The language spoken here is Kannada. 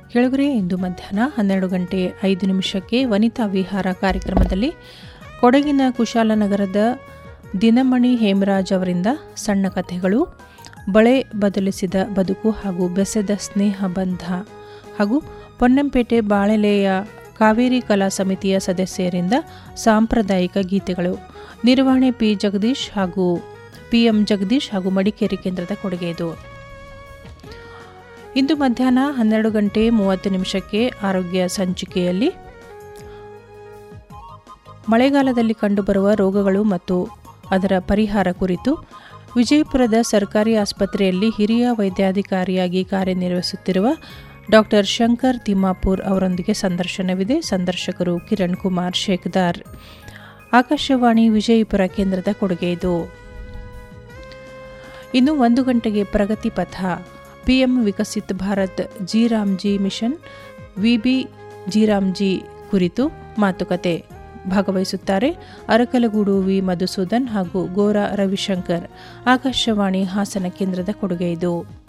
ಕೆಳಗರೆ ಇಂದು ಮಧ್ಯಾಹ್ನ ಹನ್ನೆರಡು ಗಂಟೆ ಐದು ನಿಮಿಷಕ್ಕೆ ವನಿತಾ ವಿಹಾರ ಕಾರ್ಯಕ್ರಮದಲ್ಲಿ ಕೊಡಗಿನ ಕುಶಾಲನಗರದ ದಿನಮಣಿ ಹೇಮರಾಜ್ ಅವರಿಂದ ಸಣ್ಣ ಕಥೆಗಳು ಬಳೆ ಬದಲಿಸಿದ ಬದುಕು ಹಾಗೂ ಬೆಸೆದ ಸ್ನೇಹ ಬಂಧ ಹಾಗೂ ಪೊನ್ನಂಪೇಟೆ ಬಾಳೆಲೆಯ ಕಾವೇರಿ ಕಲಾ ಸಮಿತಿಯ ಸದಸ್ಯರಿಂದ ಸಾಂಪ್ರದಾಯಿಕ ಗೀತೆಗಳು ನಿರ್ವಹಣೆ ಪಿ ಜಗದೀಶ್ ಹಾಗೂ ಪಿಎಂ ಜಗದೀಶ್ ಹಾಗೂ ಮಡಿಕೇರಿ ಕೇಂದ್ರದ ಕೊಡುಗೆ ಇದು ಇಂದು ಮಧ್ಯಾಹ್ನ ಹನ್ನೆರಡು ಗಂಟೆ ಮೂವತ್ತು ನಿಮಿಷಕ್ಕೆ ಆರೋಗ್ಯ ಸಂಚಿಕೆಯಲ್ಲಿ ಮಳೆಗಾಲದಲ್ಲಿ ಕಂಡುಬರುವ ರೋಗಗಳು ಮತ್ತು ಅದರ ಪರಿಹಾರ ಕುರಿತು ವಿಜಯಪುರದ ಸರ್ಕಾರಿ ಆಸ್ಪತ್ರೆಯಲ್ಲಿ ಹಿರಿಯ ವೈದ್ಯಾಧಿಕಾರಿಯಾಗಿ ಕಾರ್ಯನಿರ್ವಹಿಸುತ್ತಿರುವ ಡಾಕ್ಟರ್ ಶಂಕರ್ ತಿಮ್ಮಾಪುರ್ ಅವರೊಂದಿಗೆ ಸಂದರ್ಶನವಿದೆ ಸಂದರ್ಶಕರು ಕಿರಣ್ ಕುಮಾರ್ ಶೇಖದಾರ್ ಆಕಾಶವಾಣಿ ವಿಜಯಪುರ ಕೇಂದ್ರದ ಕೊಡುಗೆ ಇದು ಇನ್ನು ಒಂದು ಗಂಟೆಗೆ ಪ್ರಗತಿ ಪಥ PM Viksit Bharat G RAM G mission VB G RAM G ಕುರಿತು ಮಾತುಕತೆ ಭಾಗವಹಿಸುತ್ತಾರೆ ಅರಕಲಗೂಡು ವಿ ಮಧುಸೂದನ್ ಹಾಗೂ ಗೋರಾ ರವಿಶಂಕರ್ ಆಕಾಶವಾಣಿ ಹಾಸನ ಕೇಂದ್ರದ ಕೊಡುಗೆ ಇದು